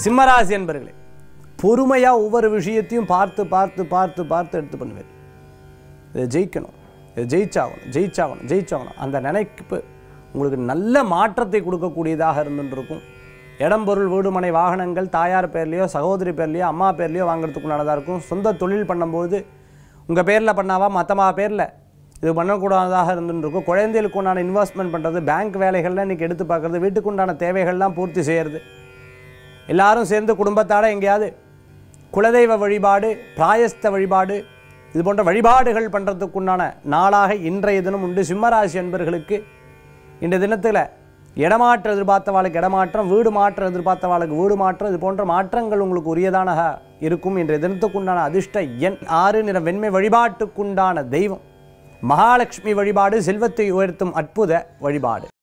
சிம்மராசி என்பர்களே பொறுமையாக ஒவ்வொரு விஷயத்தையும் பார்த்து பார்த்து பார்த்து பார்த்து எடுத்து பண்ணுவேன் இதை ஜெயிக்கணும் இதை ஜெயிச்சாகணும் ஜெயிச்சாகணும் ஜெயிச்சாகணும் அந்த நினைப்பு உங்களுக்கு நல்ல மாற்றத்தை கொடுக்கக்கூடியதாக இருந்துருக்கும் இடம் பொருள் வீடு மனை வாகனங்கள் தாயார் பேர்லேயோ சகோதரி பேர்லேயோ அம்மா பேர்லேயோ வாங்குறதுக்குண்டானதாக இருக்கும் சொந்த தொழில் பண்ணும்போது உங்கள் பேரில் பண்ணாவா மற்றமா பேரில் இது பண்ணக்கூடாததாக இருந்துருக்கும் குழந்தைகளுக்கு உண்டான இன்வெஸ்ட்மெண்ட் பண்ணுறது பேங்க் வேலைகள்லாம் இன்றைக்கி எடுத்து பார்க்குறது வீட்டுக்கு உண்டான தேவைகள்லாம் பூர்த்தி செய்கிறது எல்லாரும் சேர்ந்து குடும்பத்தால் எங்கேயாவது குலதெய்வ வழிபாடு பிராயஸ்த வழிபாடு இது போன்ற வழிபாடுகள் பண்ணுறதுக்குண்டான நாளாக இன்றைய தினம் உண்டு சிம்மராசி என்பர்களுக்கு இந்த தினத்தில் இடமாற்றம் எதிர்பார்த்தவாளுக்கு இடமாற்றம் வீடு மாற்றம் எதிர்பார்த்தவாளுக்கு வீடு மாற்றம் இது போன்ற மாற்றங்கள் உங்களுக்கு உரியதானக இருக்கும் இன்றைய தினத்துக்குண்டான அதிர்ஷ்ட எண் ஆறு நிற வெண்மை வழிபாட்டுக்குண்டான தெய்வம் மகாலட்சுமி வழிபாடு செல்வத்தை உயர்த்தும் அற்புத வழிபாடு